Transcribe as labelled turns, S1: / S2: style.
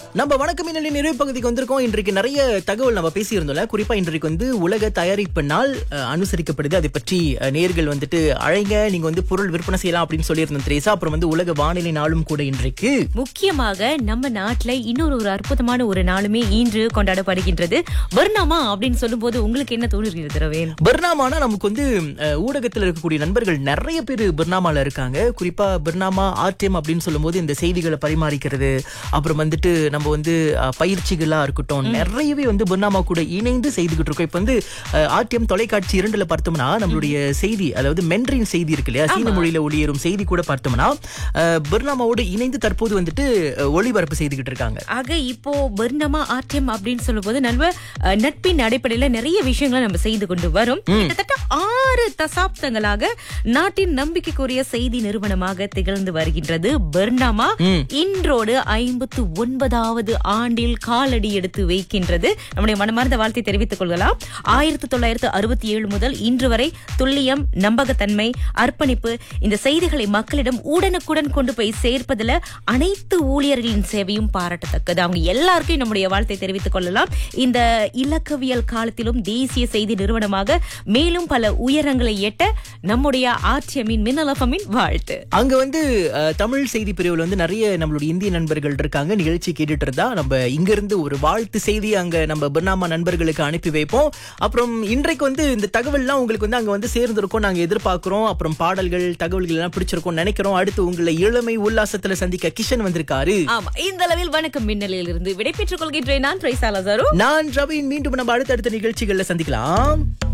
S1: நம்ம வணக்கம் மின்னலின் நிறைவு பகுதிக்கு வந்திருக்கோம் இன்றைக்கு நிறைய தகவல் நம்ம பேசியிருந்தோம்ல குறிப்பா இன்றைக்கு வந்து உலக தயாரிப்பு நாள் அஹ், அனுசரிக்கப்படுது அதை பற்றி அஹ், நேர்கள் வந்துட்டு அழைங்க நீங்க வந்து பொருள் விற்பனை செய்யலாம் அப்படின்னு சொல்லியிருந்தோம் திரேசா அப்புறம் வந்து உலக வானிலை நாளும் கூட இன்றைக்கு
S2: முக்கியமாக நம்ம நாட்டுல இன்னொரு ஒரு அற்புதமான ஒரு நாளுமே இன்று கொண்டாடப்படுகின்றது வர்ணாமா அப்படின்னு சொல்லும்போது உங்களுக்கு என்ன தோணுகிறது ரவேல்
S1: பர்னாமானா நமக்கு வந்து அஹ், ஊடகத்துல இருக்கக்கூடிய நண்பர்கள் நிறைய பேர் பர்னாமால இருக்காங்க குறிப்பா பர்னாமா ஆர்டிஎம் அப்படின்னு சொல்லும்போது இந்த செய்திகளை பரிமாறிக்கிறது அப்புறம் வந்துட்டு நம்ம வந்து அஹ், பயிற்சிகளா இருக்கட்டும் நிறையவே வந்து பர்னாமா கூட இணைந்து செய்துகிட்டு இருக்கோம் இப்ப வந்து ஆர்டிஎம் தொலைக்காட்சி இரண்டுல பார்த்தோம்னா நம்மளுடைய செய்தி அதாவது மென்றின் செய்தி இருக்கு இல்லையா சீன மொழியில ஒளியேறும் செய்தி கூட பார்த்தோம்னா அஹ், பர்னாமாவோடு இணைந்து தற்போது வந்துட்டு அஹ், ஒளிபரப்பு செய்துகிட்டு இருக்காங்க
S2: ஆக இப்போ பர்ணமா ஆர்டிஎம் அப்படின்னு சொல்லும்போது நம்ம அஹ், நட்பின் அடிப்படையில நிறைய விஷயங்களை நம்ம செய்து கொண்டு வரும் கிட்டத்தட்ட ஆறு தசாப்தங்களாக நாட்டின் நம்பிக்கைக்குரிய செய்தி நிறுவனமாக திகழ்ந்து வருகின்றது பர்ணாமா இன்றோடு ஐம்பத்து ஒன்பதாவது ஆண்டில் காலடி எடுத்து வைக்கின்றது நம்முடைய மனமார்ந்த வாழ்த்தை தெரிவித்துக் கொள்ளலாம் ஆயிரத்தி தொள்ளாயிரத்து அறுபத்தி ஏழு முதல் இன்று வரை துல்லியம் நம்பகத்தன்மை அர்ப்பணிப்பு இந்த செய்திகளை மக்களிடம் உடனுக்குடன் கொண்டு போய் சேர்ப்பதுல அனைத்து ஊழியர்களின் சேவையும் பாராட்டத்தக்கது அவங்க எல்லாருக்கும் நம்முடைய வாழ்த்தை தெரிவித்துக் கொள்ளலாம் இந்த இலக்கவியல் காலத்திலும் தேசிய செய்தி நிறுவனமாக மேலும் பல உயரங்களை எட்ட நம்முடைய ஆர்டிஎம்மின் மின்னலஃபமின் வாழ்த்து
S1: அங்க வந்து அஹ், தமிழ் செய்தி பிரிவுல வந்து நிறைய நம்மளுடைய இந்திய நண்பர்கள் இருக்காங்க நிகழ்ச்சி கேட்டுட்டு இருந்தா நம்ம இங்க இருந்து ஒரு வாழ்த்து செய்தி அங்க நம்ம பர்னாமா நண்பர்களுக்கு அனுப்பி வைப்போம் அப்புறம் இன்றைக்கு வந்து இந்த தகவல்லாம் உங்களுக்கு வந்து அங்க வந்து சேர்ந்திருக்கும் நாங்க எதிர்பார்க்கிறோம் அப்புறம் பாடல்கள் தகவல்கள் எல்லாம் பிடிச்சிருக்கும் நினைக்கிறோம் அடுத்து உங்களை இளமை உல்லாசத்துல சந்திக்க கிஷன் வந்திருக்காரு
S2: ஆமா இந்த அளவில் வணக்கம் மின்னலில் இருந்து விடைபெற்றுக் கொள்கின்றேன் நான் பிரைசாலா சாரு
S1: நான் ரவீன் மீண்டும் நம்ம அடுத்தடுத்த நிகழ்ச்சிகள்ல சந்திக்கலாம்